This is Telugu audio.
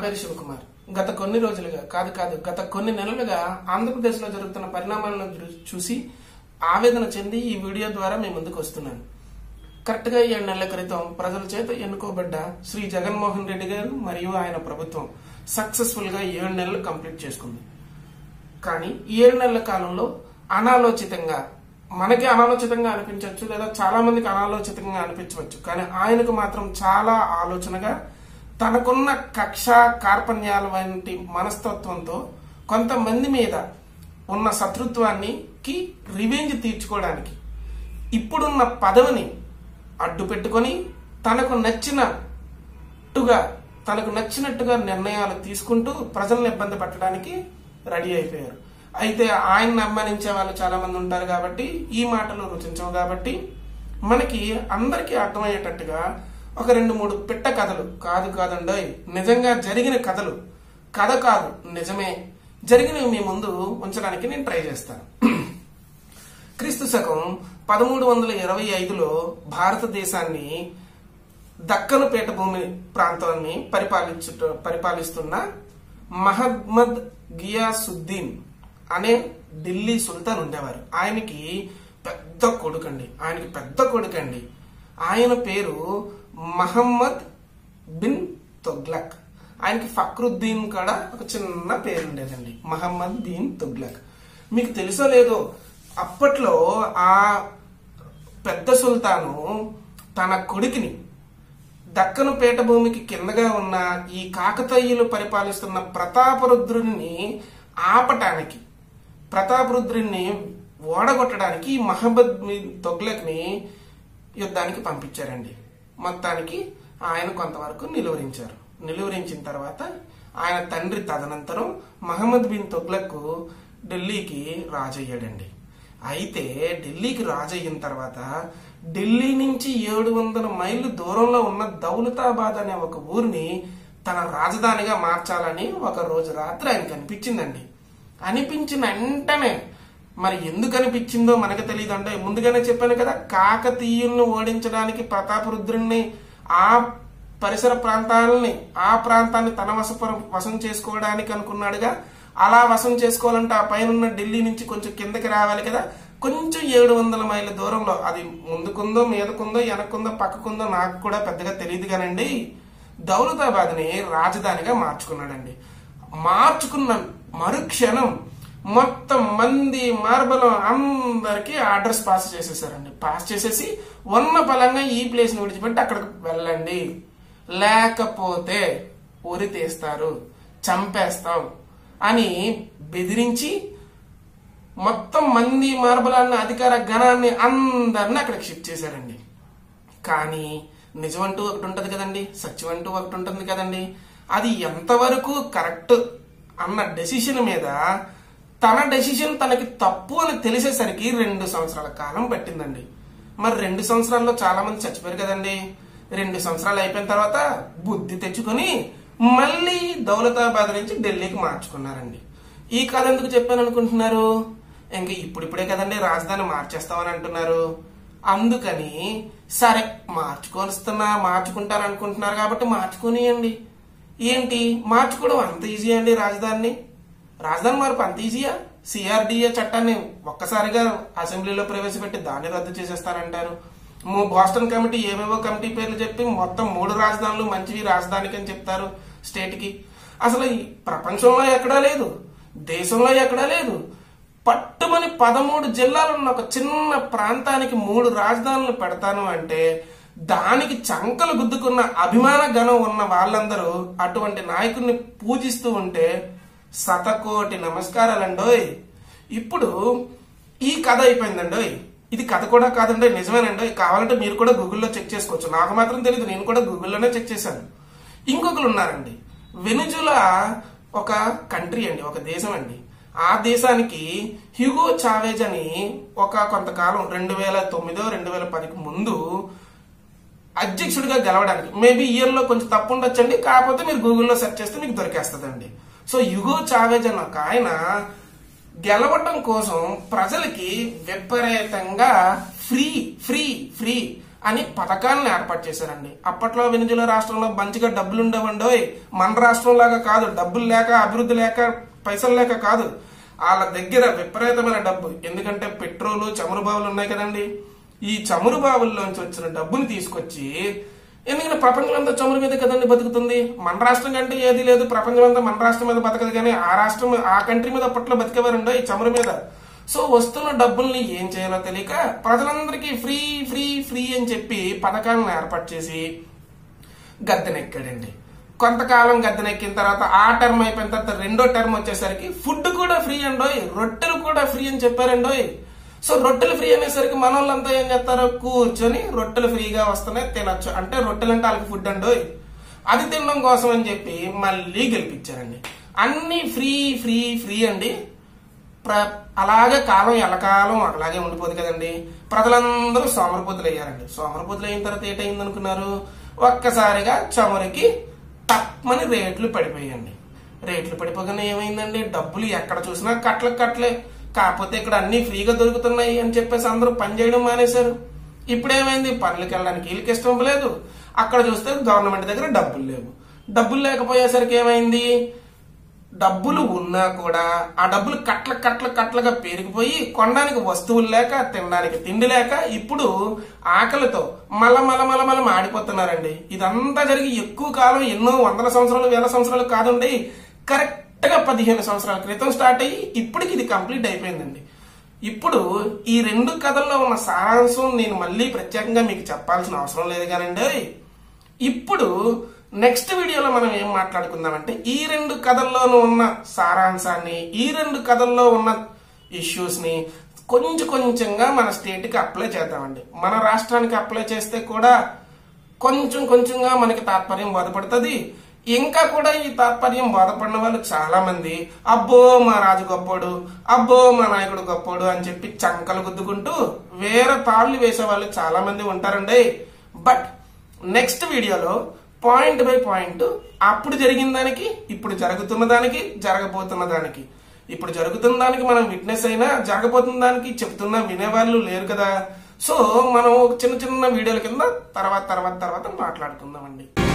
పేరు శివకుమార్ గత కొన్ని రోజులుగా కాదు కాదు గత కొన్ని నెలలుగా ఆంధ్రప్రదేశ్లో జరుగుతున్న పరిణామాలను చూ- చూసి ఆవేదన చెంది ఈ వీడియో ద్వారా మీ ముందుకు వస్తున్నాను కరెక్ట్ గా ఏడు నెలల క్రితం ప్రజల చేత ఎన్నుకోబడ్డ శ్రీ జగన్మోహన్ రెడ్డి గారు మరియు ఆయన ప్రభుత్వం సక్సెస్ఫుల్ గా ఏడు నెలలు కంప్లీట్ చేసుకుంది కానీ ఈ ఏడు నెలల కాలంలో అనాలోచితంగా మనకి అనాలోచితంగా అనిపించవచ్చు లేదా చాలా మందికి అనాలోచితంగా అనిపించవచ్చు కానీ ఆయనకు మాత్రం చాలా ఆలోచనగా తనకున్న కక్ష కార్పణ్యాల వంటి మనస్తత్వంతో కొంతమంది మీద ఉన్న శత్రుత్వాన్ని కి రివెంజ్ తీర్చుకోవడానికి ఇప్పుడున్న పదవిని అడ్డు పెట్టుకొని తనకు నచ్చినట్టుగా తనకు నచ్చినట్టుగా నిర్ణయాలు తీసుకుంటూ ప్రజలను ఇబ్బంది పెట్టడానికి రెడీ అయిపోయారు అయితే ఆయన్ని అభిమానించే వాళ్ళు చాలా మంది ఉంటారు కాబట్టి ఈ మాటలు రుచించవు కాబట్టి మనకి అందరికీ అర్థమయ్యేటట్టుగా ఒక రెండు మూడు పిట్ట కథలు కాదు కాదండోయ్ నిజంగా జరిగిన కథలు కథ కాదు నిజమే జరిగినవి మీ ముందు ఉంచడానికి నేను ట్రై చేస్తాను క్రీస్తు శకం పదమూడు వందల ఇరవై ఐదులో భారతదేశాన్ని దక్కను పీఠభూమి ప్రాంతాన్ని పరిపాలించుట పరిపాలిస్తున్న మహమ్మద్ గియాసుద్దీన్ అనే ఢిల్లీ సుల్తాన్ ఉండేవారు ఆయనకి పెద్ద కొడుకండి ఆయనకి పెద్ద కొడుకండి ఆయన పేరు మహమ్మద్ బిన్ తొగ్లక్ ఆయనకి ఫక్రుద్దీన్ కూడా ఒక చిన్న పేరు ఉండేదండి మహమ్మద్ బిన్ తొగ్లక్ మీకు తెలుసో లేదో అప్పట్లో ఆ పెద్ద సుల్తాను తన కొడుకుని దక్కను పీఠభూమికి కిందగా ఉన్న ఈ కాకతీయులు పరిపాలిస్తున్న ప్రతాపరుద్రుని ఆపటానికి ప్రతాపరుద్రుని ఓడగొట్టడానికి ఈ మహమ్మద్ బిన్ తొగ్లక్ని యుద్ధానికి పంపించారండి మొత్తానికి ఆయన కొంతవరకు నిలువరించారు నిలువరించిన తర్వాత ఆయన తండ్రి తదనంతరం మహమ్మద్ బిన్ తొగ్లక్ ఢిల్లీకి రాజయ్యాడండి అయితే ఢిల్లీకి రాజయ్యిన తర్వాత ఢిల్లీ నుంచి ఏడు వందల మైళ్ళు దూరంలో ఉన్న దౌలతాబాద్ అనే ఒక ఊరిని తన రాజధానిగా మార్చాలని ఒక రోజు రాత్రి ఆయనకు అనిపించిందండి అనిపించిన వెంటనే మరి ఎందుకు అనిపించిందో మనకు తెలియదు అంటే ముందుగానే చెప్పాను కదా కాకతీయుల్ని ఓడించడానికి ప్రతాపరుద్రుణ్ణి ఆ పరిసర ప్రాంతాలని ఆ ప్రాంతాన్ని తన వశపురం వశం చేసుకోవడానికి అనుకున్నాడుగా అలా వశం చేసుకోవాలంటే ఆ పైన ఉన్న ఢిల్లీ నుంచి కొంచెం కిందకి రావాలి కదా కొంచెం ఏడు వందల మైళ్ళ దూరంలో అది ముందుకుందో మీదకుందో వెనక్కుందో పక్కకుందో నాకు కూడా పెద్దగా తెలియదు కానండి దౌలతాబాద్ని రాజధానిగా మార్చుకున్నాడండి మార్చుకున్న మరుక్షణం మొత్తం మంది మార్బలం అందరికి ఆర్డర్స్ పాస్ చేసేసారండి పాస్ చేసేసి ఉన్న పలంగా ఈ ప్లేస్ ని విడిచిపెట్టి అక్కడికి వెళ్ళండి లేకపోతే ఉరి తీస్తారు చంపేస్తాం అని బెదిరించి మొత్తం మంది మార్బలాన్ని అధికార గణాన్ని అందరిని అక్కడికి షిఫ్ట్ చేశారండి కానీ నిజమంటూ ఒకటి ఉంటది కదండి సత్యం అంటూ ఒకటి ఉంటుంది కదండి అది ఎంతవరకు కరెక్ట్ అన్న డెసిషన్ మీద తన డెసిషన్ తనకి తప్పు అని తెలిసేసరికి రెండు సంవత్సరాల కాలం పట్టిందండి మరి రెండు సంవత్సరాల్లో చాలా మంది చచ్చిపోయారు కదండి రెండు సంవత్సరాలు అయిపోయిన తర్వాత బుద్ధి తెచ్చుకొని మళ్ళీ దౌలతాబాద్ నుంచి ఢిల్లీకి మార్చుకున్నారండి ఈ కథ ఎందుకు చెప్పాను అనుకుంటున్నారు ఇంక ఇప్పుడిప్పుడే కదండి రాజధాని మార్చేస్తామని అంటున్నారు అందుకని సరే మార్చుకొనిస్తున్నా మార్చుకుంటారు అనుకుంటున్నారు కాబట్టి మార్చుకునియండి ఏంటి మార్చుకోవడం అంత ఈజీ అండి రాజధానిని రాజధాని మార్పు అంత ఈజీయా సిఆర్డిఏ చట్టాన్ని ఒక్కసారిగా అసెంబ్లీలో ప్రవేశపెట్టి దాన్ని రద్దు చేసేస్తారంటారు మూ- బోస్టన్ కమిటీ ఏవేవో కమిటీ పేర్లు చెప్పి మొత్తం మూడు రాజధానులు మంచివి రాజధానికి అని చెప్తారు స్టేట్ కి అసలు ఈ ప్రపంచంలో ఎక్కడా లేదు దేశంలో ఎక్కడా లేదు పట్టుమని పదమూడు జిల్లాలు ఉన్న ఒక చిన్న ప్రాంతానికి మూడు రాజధానులు పెడతాను అంటే దానికి చంకలు గుద్దుకున్న అభిమాన గణం ఉన్న వాళ్ళందరూ అటువంటి నాయకుడిని పూజిస్తూ ఉంటే శతకోటి నమస్కారాలండోయ్ ఇప్పుడు ఈ కథ అయిపోయిందండోయ్ ఇది కథ కూడా కాదండి నిజమేనండి కావాలంటే మీరు కూడా గూగుల్లో చెక్ చేసుకోవచ్చు నాకు మాత్రం తెలియదు నేను కూడా గూగుల్లోనే చెక్ చేశాను ఇంకొకరు ఉన్నారండి వెనుజులా ఒక కంట్రీ అండి ఒక దేశం అండి ఆ దేశానికి హ్యూగో చావేజ్ అని ఒక కొంతకాలం రెండు వేల తొమ్మిదో రెండు వేల పదికి ముందు అధ్యక్షుడిగా గెలవడానికి మేబీ ఇయర్ లో కొంచెం తప్పు ఉండొచ్చండి కాకపోతే మీరు గూగుల్లో సెర్చ్ చేస్తే మీకు దొరికేస్తుందండి సో యుగో చావేజ్ అన్న ఒక ఆయన గెలవటం కోసం ప్రజలకి విపరీతంగా ఫ్రీ ఫ్రీ ఫ్రీ అని పథకాలను ఏర్పాటు చేశారండి అప్పట్లో వెనుజులా రాష్ట్రంలో మంచిగా డబ్బులు ఉండేవండోయ్ మన రాష్ట్రం లాగా కాదు డబ్బులు లేక అభివృద్ధి లేక పైసలు లేక కాదు వాళ్ళ దగ్గర విపరీతమైన డబ్బు ఎందుకంటే పెట్రోలు చమురు బావులు ఉన్నాయి కదండి ఈ చమురు బావుల్లోంచి వచ్చిన డబ్బుని తీసుకొచ్చి ఎందుకంటే ప్రపంచం అంతా చమురు మీద కదండి బతుకుతుంది మన రాష్ట్రం కంటే ఏది లేదు ప్రపంచం అంతా మన రాష్ట్రం మీద బతకదు కానీ ఆ రాష్ట్రం ఆ కంట్రీ మీద అప్పట్లో బతికేవారండో ఈ చమురు మీద సో వస్తున్న డబ్బుల్ని ఏం చేయాలో తెలియక ప్రజలందరికీ ఫ్రీ ఫ్రీ ఫ్రీ అని చెప్పి పథకాలను ఏర్పాటు చేసి గద్దెనెక్కాడండి కొంతకాలం గద్దెనెక్కిన తర్వాత ఆ టర్మ్ అయిపోయిన తర్వాత రెండో టర్మ్ వచ్చేసరికి ఫుడ్ కూడా ఫ్రీ అండోయ్ రొట్టెలు కూడా ఫ్రీ అని చెప్పారండోయ్ సో రొట్టెలు ఫ్రీ అనేసరికి మన వాళ్ళంతా ఏం చేస్తారు కూర్చొని రొట్టెలు ఫ్రీగా వస్తున్నాయి తినొచ్చు అంటే రొట్టెలు అంటే వాళ్ళకి ఫుడ్ అండోయ్ అది తినడం కోసం అని చెప్పి మళ్ళీ గెలిపించారండి అన్ని ఫ్రీ ఫ్రీ ఫ్రీ అండి ప్ర అలాగే కాలం ఎలకాలం అలాగే ఉండిపోదు కదండి ప్రజలందరూ సోమరపోతులు అయ్యారండి సోమరపోతులు అయిన తర్వాత ఏంటయింది అనుకున్నారు ఒక్కసారిగా చమురికి తప్పమని రేట్లు పడిపోయాయండి రేట్లు పడిపోగానే ఏమైందండి డబ్బులు ఎక్కడ చూసినా కట్లకు కట్టలే కాకపోతే ఇక్కడ అన్ని ఫ్రీగా దొరుకుతున్నాయి అని చెప్పేసి అందరూ పని చేయడం మానేశారు ఇప్పుడు ఏమైంది పనులకు వెళ్ళడానికి వీళ్ళకి ఇష్టం లేదు అక్కడ చూస్తే గవర్నమెంట్ దగ్గర డబ్బులు లేవు డబ్బులు లేకపోయేసరికి ఏమైంది డబ్బులు ఉన్నా కూడా ఆ డబ్బులు కట్ల కట్ల కట్లగా పెరిగిపోయి కొనడానికి వస్తువులు లేక తినడానికి తిండి లేక ఇప్పుడు ఆకలితో మల మల మల మల మాడిపోతున్నారండి ఇదంతా జరిగి ఎక్కువ కాలం ఎన్నో వందల సంవత్సరాలు వేల సంవత్సరాలు కాదండి కరెక్ట్ గా పదిహేను సంవత్సరాల క్రితం స్టార్ట్ అయ్యి ఇప్పటికి ఇది కంప్లీట్ అయిపోయిందండి ఇప్పుడు ఈ రెండు కథల్లో ఉన్న సారాంశం నేను మళ్ళీ ప్రత్యేకంగా మీకు చెప్పాల్సిన అవసరం లేదు కానండి ఇప్పుడు నెక్స్ట్ వీడియోలో మనం ఏం మాట్లాడుకుందామంటే ఈ రెండు కథల్లోనూ ఉన్న సారాంశాన్ని ఈ రెండు కథల్లో ఉన్న ఇష్యూస్ ని కొంచెం కొంచెంగా మన స్టేట్ కి అప్లై చేద్దామండి మన రాష్ట్రానికి అప్లై చేస్తే కూడా కొంచెం కొంచెంగా మనకి తాత్పర్యం బోధపడుతుంది ఇంకా కూడా ఈ తాత్పర్యం బోధపడిన వాళ్ళు చాలా మంది అబ్బో మా రాజు గొప్పోడు అబ్బో మా నాయకుడు గొప్పోడు అని చెప్పి చంకలు గుద్దుకుంటూ వేరే తాళ్లు వేసే వాళ్ళు చాలా మంది ఉంటారండి బట్ నెక్స్ట్ వీడియోలో పాయింట్ బై పాయింట్ అప్పుడు జరిగిన దానికి ఇప్పుడు జరుగుతున్న దానికి జరగబోతున్న దానికి ఇప్పుడు జరుగుతున్న దానికి మనం విట్నెస్ అయినా జరగబోతున్న దానికి చెప్తున్నా వినేవాళ్ళు లేరు కదా సో మనం ఒక చిన్న చిన్న వీడియోల కింద తర్వాత తర్వాత తర్వాత మాట్లాడుకుందామండి